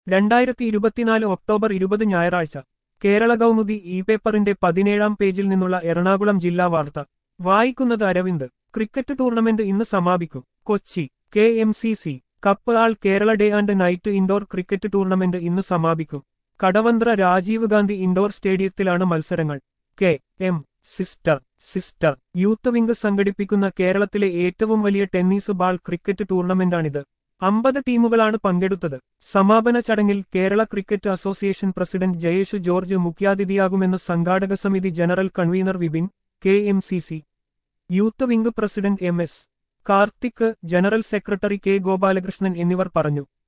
രണ്ടായിരത്തി ഇരുപത്തിനാല് ഒക്ടോബർ ഇരുപത് ഞായറാഴ്ച കേരള കൗമുദി ഇ പേപ്പറിന്റെ പതിനേഴാം പേജിൽ നിന്നുള്ള എറണാകുളം ജില്ലാ വാർത്ത വായിക്കുന്നത് അരവിന്ദ് ക്രിക്കറ്റ് ടൂർണമെന്റ് ഇന്ന് സമാപിക്കും Kochi K M C C cup all Kerala day and night indoor cricket tournament ഇന്ന് സമാപിക്കും കടവന്ത്ര രാജീവ് ഗാന്ധി ഇൻഡോർ സ്റ്റേഡിയത്തിലാണ് മത്സരങ്ങൾ K M sister sister youth wing സംഘടിപ്പിക്കുന്ന കേരളത്തിലെ ഏറ്റവും വലിയ ടെന്നീസ് ബാൾ ക്രിക്കറ്റ് ടൂർണമെന്റാണിത് അമ്പത് ടീമുകളാണ് പങ്കെടുത്തത് സമാപന ചടങ്ങിൽ Kerala cricket association president Jayesh George മുഖ്യാതിഥിയാകുമെന്ന് സംഘാടക സമിതി general convener Vipin K M C C youth wing president M S Karthik general secretary K Gopalakrishnan എന്നിവർ പറഞ്ഞു